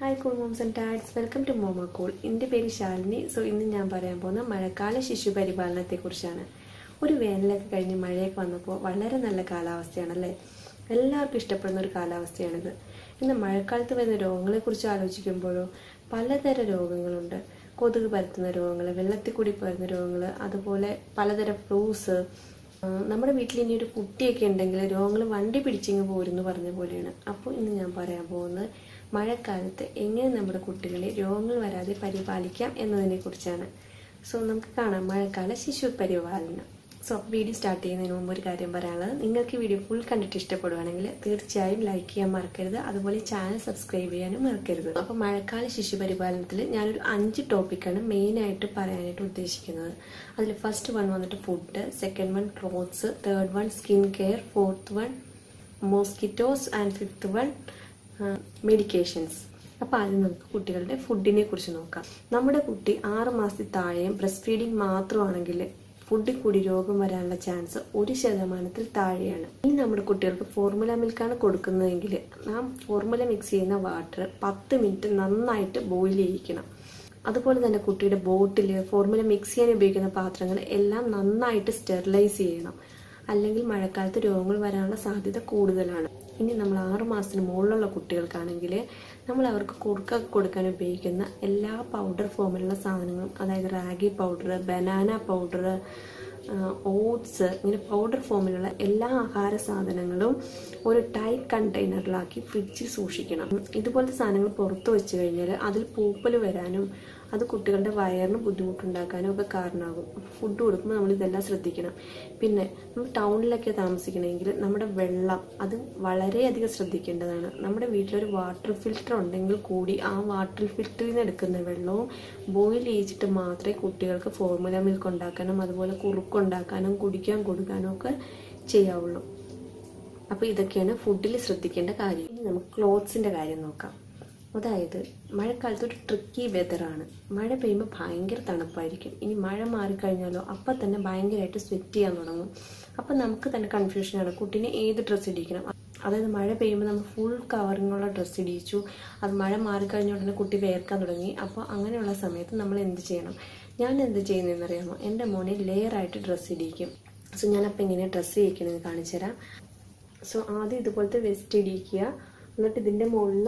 hi cool moms and dads welcome to Moma cool എൻ്റെ പേര് Shalini so ഇന്ന് ഞാൻ പറയാൻ പോകുന്ന മഴക്കാല ശിശു പരിപാലനത്തെക്കുറിച്ചാണ് ഒരു വേനലൊക്കെ കഴിഞ്ഞ് മഴയൊക്കെ വന്നപ്പോൾ വളരെ നല്ല കാലാവസ്ഥയാണല്ലേ എല്ലാവർക്കും ഇഷ്ടപ്പെടുന്ന ഒരു കാലാവസ്ഥയാണിത് ഇന്ന് മഴക്കാലത്ത് വരുന്ന രോഗങ്ങളെക്കുറിച്ച് ആലോചിക്കുമ്പോഴോ പലതരം രോഗങ്ങളുണ്ട് കൊതുക് പരത്തുന്ന രോഗങ്ങൾ വെള്ളത്തിൽ കൂടി പരത്തുന്ന രോഗങ്ങൾ അതുപോലെ പലതരം ഫ്ലൂസ് ആ, നമ്മുടെ വീട്ടിൽ ഇനി ഒരു കുട്ടിയൊക്കെ ഉണ്ടെങ്കിൽ രോഗങ്ങൾ വണ്ടി പിടിച്ചിങ്ങ് പോരുന്നു പറഞ്ഞ പോലെയാണ് അപ്പോൾ ഇന്ന് ഞാൻ പറയാൻ പോകുന്നത് മഴക്കാലത്ത് എങ്ങനെ നമ്മുടെ കുട്ടികളെ രോഗങ്ങൾ വരാതെ പരിപാലിക്കാം എന്നതിനെ കുറിച്ചാണ് സോ നമുക്ക് കാണാം മഴക്കാല ശിശു പരിപാലനം സോ വീഡിയോ സ്റ്റാർട്ട് ചെയ്യുന്നതിന് മുമ്പ് ഒരു കാര്യം പറയാനുള്ളത് നിങ്ങൾക്ക് ഈ വീഡിയോ ഫുൾ കണ്ടിട്ട് ഇഷ്ടപ്പെടുവാണെങ്കിൽ തീർച്ചയായും ലൈക്ക് ചെയ്യാൻ മറക്കരുത് അതുപോലെ ചാനൽ സബ്സ്ക്രൈബ് ചെയ്യാനും മറക്കരുത് അപ്പോൾ മഴക്കാല ശിശു പരിപാലനത്തിൽ ഞാനൊരു അഞ്ച് ടോപ്പിക്കാണ് മെയിനായിട്ട് പറയാനായിട്ട് ഉദ്ദേശിക്കുന്നത് അതിൽ ഫസ്റ്റ് വൺ വന്നിട്ട് food second one clothes third one skin care fourth one mosquitoes and fifth one medications അപ്പോൾ ആദ്യം നമുക്ക് കുട്ടികളുടെ ഫുഡിനെ കുറിച്ച് നോക്കാം നമ്മുടെ കുട്ടി ആറ് മാസത്തിൽ താഴെയും ബ്രസ്റ്റ് ഫീഡിങ് മാത്രമാണെങ്കിൽ ഫുഡിൽ കൂടി രോഗം വരാനുള്ള ചാൻസ് ഒരു ശതമാനത്തിൽ താഴെയാണ് ഇനി നമ്മുടെ കുട്ടികൾക്ക് ഫോർമുല മിൽക്കാണ് കൊടുക്കുന്നതെങ്കിൽ നാം ഫോർമുല മിക്സ് ചെയ്യുന്ന വാട്ടർ പത്ത് മിനിറ്റ് നന്നായിട്ട് ബോയിൽ ചെയ്യിക്കണം അതുപോലെ തന്നെ കുട്ടിയുടെ ബോട്ടിൽ ഫോർമുല മിക്സ് ചെയ്യാൻ ഉപയോഗിക്കുന്ന പാത്രങ്ങൾ എല്ലാം നന്നായിട്ട് സ്റ്റെറിലൈസ് ചെയ്യണം അല്ലെങ്കിൽ മഴക്കാലത്ത് രോഗങ്ങൾ വരാനുള്ള സാധ്യത കൂടുതലാണ് ഇനി നമ്മൾ ആറു മാസത്തിന് മുകളിലുള്ള കുട്ടികൾക്കാണെങ്കിൽ നമ്മൾ അവർക്ക് കുറുക്കൊക്കെ കൊടുക്കാൻ ഉപയോഗിക്കുന്ന എല്ലാ പൗഡർ ഫോമിലുള്ള സാധനങ്ങളും അതായത് ragi powder banana powder oats ഇങ്ങനെ പൗഡർ ഫോമിലുള്ള എല്ലാ ആഹാര സാധനങ്ങളും ഒരു ടൈറ്റ് കണ്ടെയ്നറിലാക്കി ഫ്രിഡ്ജിൽ സൂക്ഷിക്കണം ഇതുപോലത്തെ സാധനങ്ങൾ പുറത്ത് വെച്ച് കഴിഞ്ഞാൽ അതിൽ പൂപ്പൽ വരാനും അത് കുട്ടികളുടെ വയറിന് ബുദ്ധിമുട്ടുണ്ടാക്കാനും ഒക്കെ കാരണമാകും ഫുഡ് കൊടുക്കുമ്പോൾ നമ്മൾ ഇതെല്ലാം ശ്രദ്ധിക്കണം പിന്നെ നമ്മൾ ടൗണിലൊക്കെ താമസിക്കണമെങ്കിൽ നമ്മുടെ വെള്ളം അത് വളരെയധികം ശ്രദ്ധിക്കേണ്ടതാണ് നമ്മുടെ വീട്ടിലൊരു വാട്ടർ ഫിൽറ്റർ ഉണ്ടെങ്കിൽ കൂടി ആ വാട്ടർ ഫിൽറ്ററിൽ നിന്ന് എടുക്കുന്ന വെള്ളവും ബോയിൽ ചെയ്യിച്ചിട്ട് മാത്രമേ കുട്ടികൾക്ക് ഫോർമുല മിൽക്ക് ഉണ്ടാക്കാനും അതുപോലെ കുറുക്കുണ്ടാക്കാനും കുടിക്കാൻ കൊടുക്കാനും ഒക്കെ ചെയ്യാവുള്ളൂ അപ്പോൾ ഇതൊക്കെയാണ് ഫുഡിൽ ശ്രദ്ധിക്കേണ്ട കാര്യം ഇനി നമുക്ക് ക്ലോത്ത്സിൻ്റെ കാര്യം നോക്കാം അതായത് മഴക്കാലത്ത് ഒരു ട്രിക്കി വെതറാണ് മഴ പെയ്യുമ്പോൾ ഭയങ്കര തണുപ്പായിരിക്കും ഇനി മഴ മാറിക്കഴിഞ്ഞാലോ അപ്പം തന്നെ ഭയങ്കരമായിട്ട് സ്വെറ്റ് ചെയ്യാൻ തുടങ്ങും അപ്പം നമുക്ക് തന്നെ കൺഫ്യൂഷനാണ് കുട്ടീനെ ഏത് ഡ്രസ്സ് ഇടിക്കണം അതായത് മഴ പെയ്യുമ്പോൾ നമ്മൾ ഫുൾ കവറിങ്ങുള്ള ഡ്രസ്സ് ഇടിച്ചു അത് മഴ മാറിക്കഴിഞ്ഞ ഉടനെ കുട്ടി വേർക്കാൻ തുടങ്ങി അപ്പോൾ അങ്ങനെയുള്ള സമയത്ത് നമ്മൾ എന്ത് ചെയ്യണം ഞാൻ എന്ത് ചെയ്യുന്നതെന്ന് അറിയാമോ എൻ്റെ മോനെ ലെയറായിട്ട് ഡ്രസ്സ് ഇടിക്കും സോ ഞാനപ്പോൾ ഇങ്ങനെ ഡ്രസ്സ് ചെയ്യിക്കണമെന്ന് കാണിച്ചു തരാം സോ ആദ്യം ഇതുപോലത്തെ വെസ്റ്റ് ഇടിക്കുക എന്നിട്ട് ഇതിൻ്റെ മുകളിൽ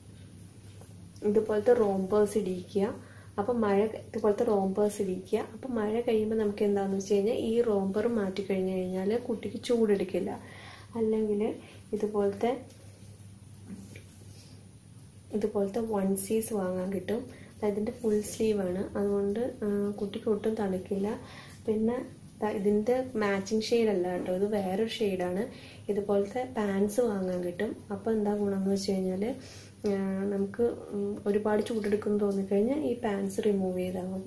ഇതുപോലത്തെ റോംബേഴ്സ് ഇടിക്കുക അപ്പം മഴ ഇതുപോലത്തെ റോംബേഴ്സ് ഇടിക്കുക അപ്പം മഴ കഴിയുമ്പോൾ നമുക്ക് എന്താണെന്ന് വെച്ച് കഴിഞ്ഞാൽ ഈ റോംബർ മാറ്റി കഴിഞ്ഞ് കഴിഞ്ഞാൽ കുട്ടിക്ക് ചൂടെടുക്കില്ല അല്ലെങ്കിൽ ഇതുപോലത്തെ ഇതുപോലത്തെ വൺ സീസ് വാങ്ങാൻ കിട്ടും ഇതിൻ്റെ ഫുൾ സ്ലീവാണ് അതുകൊണ്ട് ആ, കുട്ടിക്ക് ഒട്ടും തണുക്കില്ല പിന്നെ ദാ ഇതിൻ്റെ മാച്ചിങ് ഷെയ്ഡല്ല കേട്ടോ ഇത് വേറൊരു ഷെയ്ഡാണ് ഇതുപോലത്തെ പാൻസ് വാങ്ങാൻ കിട്ടും അപ്പോൾ എന്താ ഗുണമെന്ന് വെച്ച് കഴിഞ്ഞാൽ നമുക്ക് ഉം, ഒരുപാട് ചൂടെടുക്കും തോന്നിക്കഴിഞ്ഞാൽ ഈ പാൻസ് റിമൂവ് ചെയ്താൽ മതി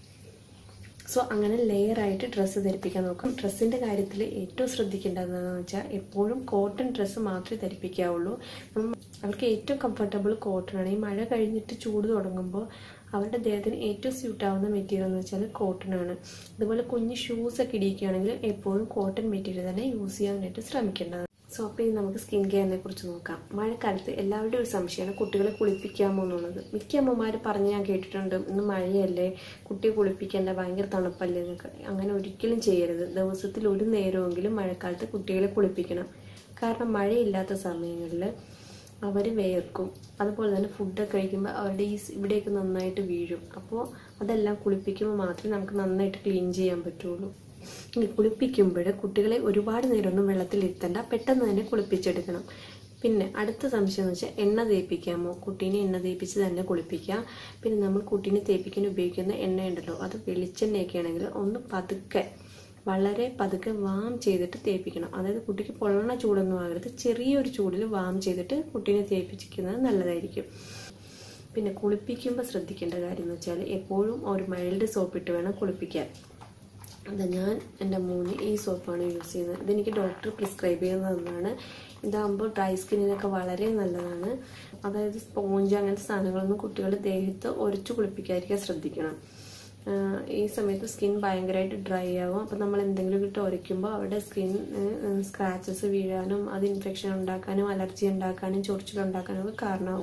സോ അങ്ങനെ ലെയർ ആയിട്ട് ഡ്രസ്സ് ധരിപ്പിക്കാൻ നോക്കും ഡ്രസ്സിൻ്റെ കാര്യത്തിൽ ഏറ്റവും ശ്രദ്ധിക്കേണ്ടതെന്ന് വെച്ചാൽ എപ്പോഴും കോട്ടൺ ഡ്രസ്സ് മാത്രമേ ധരിപ്പിക്കാവുള്ളൂ നമ്മ- അവർക്ക് ഏറ്റവും കംഫർട്ടബിൾ കോട്ടൺ ആണ് ഈ മഴ കഴിഞ്ഞിട്ട് ചൂട് തുടങ്ങുമ്പോൾ അവരുടെ ദേഹത്തിന് ഏറ്റവും സ്യൂട്ട് ആവുന്ന മെറ്റീരിയൽ എന്ന് വെച്ചാൽ കോട്ടൺ ആണ് അതുപോലെ കുഞ്ഞ് ഷൂസ് ഒക്കെ ഇടിയിക്കുകയാണെങ്കിൽ എപ്പോഴും കോട്ടൺ മെറ്റീരിയൽ തന്നെ യൂസ് ചെയ്യാനായിട്ട് ശ്രമിക്കേണ്ടതാണ് സോ അപ്പോൾ ഇനി നമുക്ക് സ്കിൻ കെയറിനെ കുറിച്ച് നോക്കാം മഴക്കാലത്ത് എല്ലാവരുടെയും ഒരു സംശയമാണ് കുട്ടികളെ കുളിപ്പിക്കാമോ എന്നുള്ളത് മിക്ക അമ്മമാർ പറഞ്ഞ് ഞാൻ കേട്ടിട്ടുണ്ട് ഇന്ന് മഴയല്ലേ കുട്ടിയെ കുളിപ്പിക്കേണ്ട ഭയങ്കര തണുപ്പല്ലേ എന്നൊക്കെ അങ്ങനെ ഒരിക്കലും ചെയ്യരുത് ദിവസത്തിൽ ഒരു നേരമെങ്കിലും മഴക്കാലത്ത് കുട്ടികളെ കുളിപ്പിക്കണം കാരണം മഴയില്ലാത്ത സമയങ്ങളിൽ അവർ വേർക്കും അതുപോലെ തന്നെ ഫുഡൊക്കെ കഴിക്കുമ്പോൾ അവരുടെ ഈ സ് ഇവിടെയൊക്കെ നന്നായിട്ട് വീഴും അപ്പോൾ അതെല്ലാം കുളിപ്പിക്കുമ്പോൾ മാത്രമേ നമുക്ക് നന്നായിട്ട് ക്ലീൻ ചെയ്യാൻ പറ്റുള്ളൂ ഇനി കുളിപ്പിക്കുമ്പോൾ കുട്ടികളെ ഒരുപാട് നേരമൊന്നും വെള്ളത്തിൽ ഇരുത്തണ്ട പെട്ടെന്ന് തന്നെ കുളിപ്പിച്ചെടുക്കണം പിന്നെ അടുത്ത സംശയം എന്ന് വെച്ചാൽ എണ്ണ തേപ്പിക്കാമോ കുട്ടീനെ എണ്ണ തേപ്പിച്ച് തന്നെ കുളിപ്പിക്കാം പിന്നെ നമ്മൾ കുട്ടീനെ തേപ്പിക്കാൻ ഉപയോഗിക്കുന്ന എണ്ണയുണ്ടല്ലോ അത് വെളിച്ചെണ്ണയൊക്കെ ആണെങ്കിൽ ഒന്ന് പതുക്കെ വളരെ പതുക്കെ വാം ചെയ്തിട്ട് തേപ്പിക്കണം അതായത് കുട്ടിക്ക് പൊള്ളണ ചൂടൊന്നും ആകരുത് ചെറിയൊരു ചൂടിൽ വാം ചെയ്തിട്ട് കുട്ടീനെ തേപ്പിക്കുന്നത് നല്ലതായിരിക്കും പിന്നെ കുളിപ്പിക്കുമ്പോൾ ശ്രദ്ധിക്കേണ്ട കാര്യം എന്ന് വെച്ചാൽ എപ്പോഴും ഒരു മൈൽഡ് സോപ്പിട്ട് വേണം കുളിപ്പിക്കാൻ അതാ ഞാൻ എൻ്റെ മോന് ഈ സോപ്പാണ് യൂസ് ചെയ്യുന്നത് ഇതെനിക്ക് ഡോക്ടർ പ്രിസ്ക്രൈബ് ചെയ്ത് തന്നതാണ് ഇതാകുമ്പോൾ ഡ്രൈ സ്കിന്നിനൊക്കെ വളരെ നല്ലതാണ് അതായത് സ്പോഞ്ച് അങ്ങനത്തെ സാധനങ്ങളൊന്നും കുട്ടികളുടെ ദേഹത്ത് ഒരച്ചു കുളിപ്പിക്കാതിരിക്കാൻ ശ്രദ്ധിക്കണം ആഹ് ഈ സമയത്ത് സ്കിൻ ഭയങ്കരമായിട്ട് ഡ്രൈ ആവും അപ്പം നമ്മൾ എന്തെങ്കിലും ഇട്ട് ഉരയ്ക്കുമ്പോൾ അവിടെ സ്കിൻ സ്ക്രാച്ചസ് വീഴാനും അത് ഇൻഫെക്ഷൻ ഉണ്ടാക്കാനും അലർജി ഉണ്ടാക്കാനും ചൊറിച്ചിലുണ്ടാക്കാനും ഒക്കെ കാരണമാവും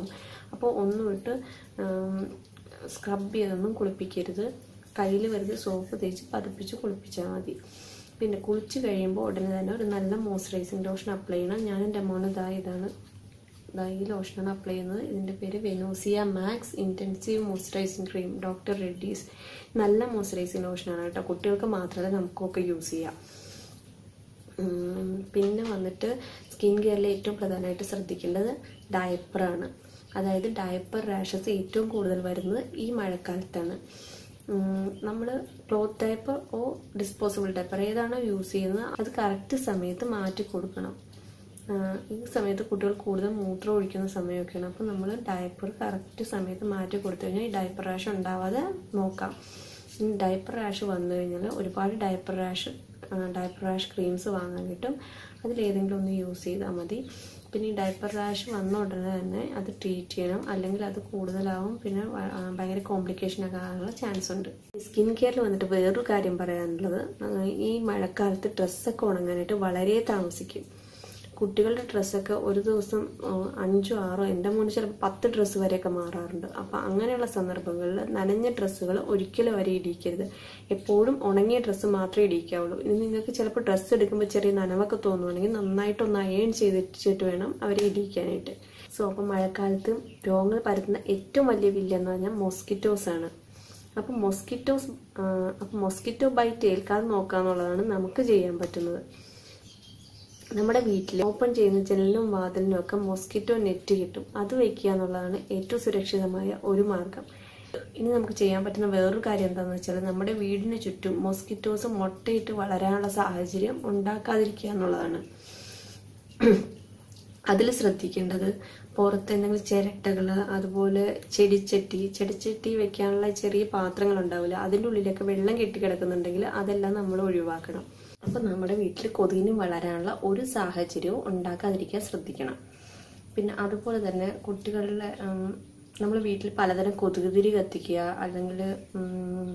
അപ്പോൾ ഒന്നും ഇട്ട് സ്ക്രബ് ചെയ്തൊന്നും കുളിപ്പിക്കരുത് കയ്യിൽ വെറുതെ സോപ്പ് തേച്ച് പതിപ്പിച്ച് കുളിപ്പിച്ചാൽ മതി പിന്നെ കുളിച്ച് കഴിയുമ്പോൾ ഉടനെ തന്നെ ഒരു നല്ല മോയ്സ്ചറൈസിങ് ലോഷൻ അപ്ലൈ ചെയ്യണം ഞാൻ എൻ്റെ മോന് ഇതാ ഇതാണ് ദാ ഈ ലോഷനാണ് അപ്ലൈ ചെയ്യുന്നത് ഇതിൻ്റെ പേര് Venusia max intensive moisturizing cream doctor Reddy's നല്ല മോയ്സ്ചറൈസിങ് ലോഷനാണ് കേട്ടോ കുട്ടികൾക്ക് മാത്രമല്ല നമുക്കൊക്കെ യൂസ് ചെയ്യാം ഉം, പിന്നെ വന്നിട്ട് സ്കിൻ കെയറിൽ ഏറ്റവും പ്രധാനമായിട്ട് ശ്രദ്ധിക്കേണ്ടത് ഡയപ്പറാണ് അതായത് ഡയപ്പർ റാഷസ് ഏറ്റവും കൂടുതൽ വരുന്നത് ഈ മഴക്കാലത്താണ് നമ്മൾ ക്ലോത്ത് ഡയപ്പർ ഓ ഡിസ്പോസിബിൾ ഡയപ്പർ ഏതാണോ യൂസ് ചെയ്യുന്നത് അത് കറക്റ്റ് സമയത്ത് മാറ്റി കൊടുക്കണം ആഹ് ഈ സമയത്ത് കുട്ടികൾ കൂടുതൽ മൂത്രം ഒഴിക്കുന്ന സമയമൊക്കെയാണ് അപ്പോൾ നമ്മൾ ഡയപ്പർ കറക്റ്റ് സമയത്ത് മാറ്റി കൊടുത്തു കഴിഞ്ഞാൽ ഈ ഡയപ്പർ റാഷ് ഉണ്ടാവാതെ നോക്കാം ഇനി ഡയപ്പർ റാഷ് വന്നു കഴിഞ്ഞാൽ ഒരുപാട് diaper rash diaper rash creams വാങ്ങാൻ കിട്ടും അതിലേതെങ്കിലും ഒന്ന് യൂസ് ചെയ്താൽ മതി പിന്നെ ഈ ഡയപ്പർ റാഷ് വന്ന ഉടനെ തന്നെ അത് ട്രീറ്റ് ചെയ്യണം അല്ലെങ്കിൽ അത് കൂടുതലാവും പിന്നെ വ- ആ, ഭയങ്കര കോംപ്ലിക്കേഷൻ ഒക്കെ ആകാനുള്ള ചാൻസ് ഉണ്ട് സ്കിൻ കെയറിൽ വന്നിട്ട് വേറൊരു കാര്യം പറയാനുള്ളത് ആ, ഈ മഴക്കാലത്ത് ഡ്രസ്സൊക്കെ ഉണങ്ങാനായിട്ട് വളരെ താമസിക്കും കുട്ടികളുടെ ഡ്രസ്സൊക്കെ ഒരു ദിവസം ആ, അഞ്ചോ ആറോ എൻ്റെ മോന് ചിലപ്പോൾ പത്ത് ഡ്രസ്സ് വരെയൊക്കെ മാറാറുണ്ട് അപ്പം അങ്ങനെയുള്ള സന്ദർഭങ്ങളിൽ നനഞ്ഞ ഡ്രസ്സുകൾ ഒരിക്കലും വരെ ഇടിക്കരുത് എപ്പോഴും ഉണങ്ങിയ ഡ്രസ്സ് മാത്രമേ ഇടിക്കാവുള്ളൂ ഇനി നിങ്ങൾക്ക് ചിലപ്പോൾ ഡ്രസ്സ് എടുക്കുമ്പോൾ ചെറിയ നനവൊക്കെ തോന്നുവാണെങ്കിൽ നന്നായിട്ടൊന്ന് അയൺ ചെയ്തിട്ട് വേണം അവരെ ഇടിക്കാനായിട്ട് സോ അപ്പം മഴക്കാലത്ത് രോഗങ്ങൾ പരത്തുന്ന ഏറ്റവും വലിയ വില്ലെന്ന് പറഞ്ഞാൽ മോസ്കിറ്റോസ് ആണ് അപ്പം മൊസ്കിറ്റോസ് അപ്പം മൊസ്കിറ്റോ ബൈറ്റ് ഏൽക്കാതെ നോക്കുക എന്നുള്ളതാണ് നമുക്ക് ചെയ്യാൻ പറ്റുന്നത് നമ്മുടെ വീട്ടിൽ ഓപ്പൺ ചെയ്യുന്ന ജനലിനും വാതിലിനും ഒക്കെ മോസ്കിറ്റോ നെറ്റ് കിട്ടും അത് വെക്കുക എന്നുള്ളതാണ് ഏറ്റവും സുരക്ഷിതമായ ഒരു മാർഗം ഇനി നമുക്ക് ചെയ്യാൻ പറ്റുന്ന വേറൊരു കാര്യം എന്താണെന്ന് വെച്ചാൽ നമ്മുടെ വീടിന് ചുറ്റും മോസ്കിറ്റോസ് മുട്ടയിട്ട് വളരാനുള്ള സാഹചര്യം ഉണ്ടാക്കാതിരിക്കുക എന്നുള്ളതാണ് അതിൽ ശ്രദ്ധിക്കേണ്ടത് പുറത്ത് എന്തെങ്കിലും ചിരട്ടകൾ അതുപോലെ ചെടിച്ചട്ടി ചെടിച്ചട്ടി വെക്കാനുള്ള ചെറിയ പാത്രങ്ങൾ ഉണ്ടാവില്ല അതിൻ്റെ ഉള്ളിലൊക്കെ വെള്ളം കെട്ടിക്കിടക്കുന്നുണ്ടെങ്കിൽ അതെല്ലാം നമ്മൾ ഒഴിവാക്കണം അപ്പം നമ്മുടെ വീട്ടിൽ കൊതുകിന് വളരാനുള്ള ഒരു സാഹചര്യവും ഉണ്ടാക്കാതിരിക്കാൻ ശ്രദ്ധിക്കണം പിന്നെ അതുപോലെ തന്നെ കുട്ടികളുടെ നമ്മൾ വീട്ടിൽ പലതരം കൊതുകുതിരി കത്തിക്കുക അല്ലെങ്കിൽ ഉം,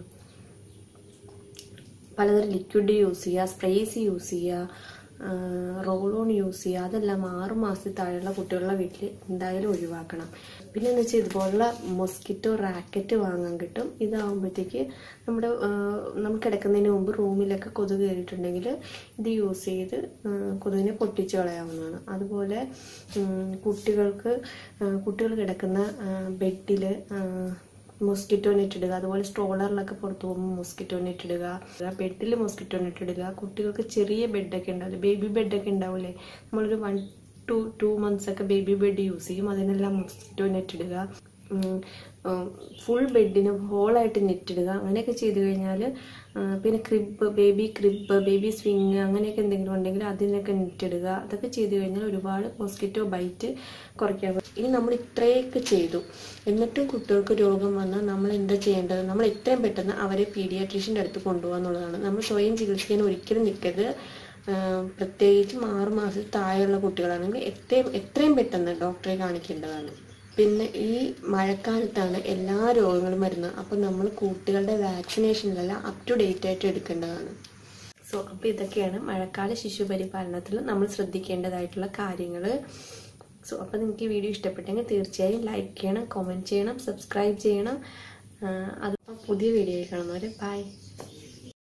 പലതരം ലിക്വിഡ് യൂസ് ചെയ്യുക സ്പ്രേസ് യൂസ് ചെയ്യുക റോൾ ഓൺ യൂസ് ചെയ്യുക അതെല്ലാം ആറ് മാസത്തിൽ താഴെയുള്ള കുട്ടികളുടെ വീട്ടിൽ എന്തായാലും ഒഴിവാക്കണം പിന്നെ എന്ന് വെച്ചാൽ ഇതുപോലുള്ള മൊസ്കിറ്റോ റാക്കറ്റ് വാങ്ങാൻ കിട്ടും ഇതാകുമ്പോഴത്തേക്ക് നമ്മുടെ ആ, നമ്മൾ കിടക്കുന്നതിന് മുമ്പ് റൂമിലൊക്കെ കൊതുക് കയറിയിട്ടുണ്ടെങ്കിൽ ഇത് യൂസ് ചെയ്ത് ആ, കൊതുകിനെ പൊട്ടിച്ച് കളയാവുന്നതാണ് അതുപോലെ ഉം, കുട്ടികൾക്ക് ആ, കുട്ടികൾ കിടക്കുന്ന ബെഡിൽ മോസ്കിറ്റോ നെറ്റ് ഇടുക അതുപോലെ സ്ട്രോളറിലൊക്കെ പുറത്ത് പോകുമ്പോൾ മോസ്കിറ്റോ നെറ്റ് ഇടുക ബെഡിൽ മോസ്കിറ്റോ നെറ്റ് ഇടുക കുട്ടികൾക്ക് ചെറിയ ബെഡൊക്കെ ഉണ്ടാവില്ലേ ബേബി ബെഡൊക്കെ ഉണ്ടാവില്ലേ നമ്മളൊരു വൺ ടു ടു മന്ത്സ് ഒക്കെ ബേബി ബെഡ് യൂസ് ചെയ്യും അതിനെല്ലാം മോസ്കിറ്റോ നെറ്റ് ഇടുക ഫുൾ ബെഡിന് ഹോളായിട്ട് നെറ്റ് ഇടുക അങ്ങനെയൊക്കെ ചെയ്തു കഴിഞ്ഞാൽ പിന്നെ crib baby crib baby swing അങ്ങനെയൊക്കെ എന്തെങ്കിലും ഉണ്ടെങ്കിൽ അതിനൊക്കെ നെറ്റ് ഇടുക അതൊക്കെ ചെയ്തു കഴിഞ്ഞാൽ ഒരുപാട് മോസ്കിറ്റോ ബൈറ്റ് കുറയ്ക്കാൻ പറ്റും ഇനി നമ്മൾ ഇത്രയൊക്കെ ചെയ്തു എന്നിട്ടും കുട്ടികൾക്ക് രോഗം വന്നാൽ നമ്മൾ എന്താ ചെയ്യേണ്ടത് നമ്മൾ എത്രയും പെട്ടെന്ന് അവരെ പീഡിയാട്രീഷ്യൻ്റെ അടുത്ത് കൊണ്ടുപോകുക എന്നുള്ളതാണ് നമ്മൾ സ്വയം ചികിത്സിക്കാൻ ഒരിക്കലും നിൽക്കരുത് ആഹ് പ്രത്യേകിച്ചും ആറ് മാസത്തിൽ താഴെയുള്ള കുട്ടികളാണെങ്കിൽ എത്രയും എത്രയും പെട്ടെന്ന് ഡോക്ടറെ കാണിക്കേണ്ടതാണ് പിന്നെ ഈ മഴക്കാലത്താണ് എല്ലാ രോഗങ്ങളും വരുന്നത് അപ്പം നമ്മൾ കുട്ടികളുടെ വാക്സിനേഷനിലെല്ലാം അപ് ടു ഡേറ്റ് ആയിട്ട് എടുക്കേണ്ടതാണ് സോ അപ്പോൾ ഇതൊക്കെയാണ് മഴക്കാല ശിശു പരിപാലനത്തിൽ നമ്മൾ ശ്രദ്ധിക്കേണ്ടതായിട്ടുള്ള കാര്യങ്ങൾ സോ അപ്പോൾ നിങ്ങൾക്ക് ഈ വീഡിയോ ഇഷ്ടപ്പെട്ടെങ്കിൽ തീർച്ചയായും ലൈക്ക് ചെയ്യണം കമൻറ്റ് ചെയ്യണം സബ്സ്ക്രൈബ് ചെയ്യണം ആഹ് അത് പുതിയ വീഡിയോയിൽ കാണുന്നവരെ ബൈ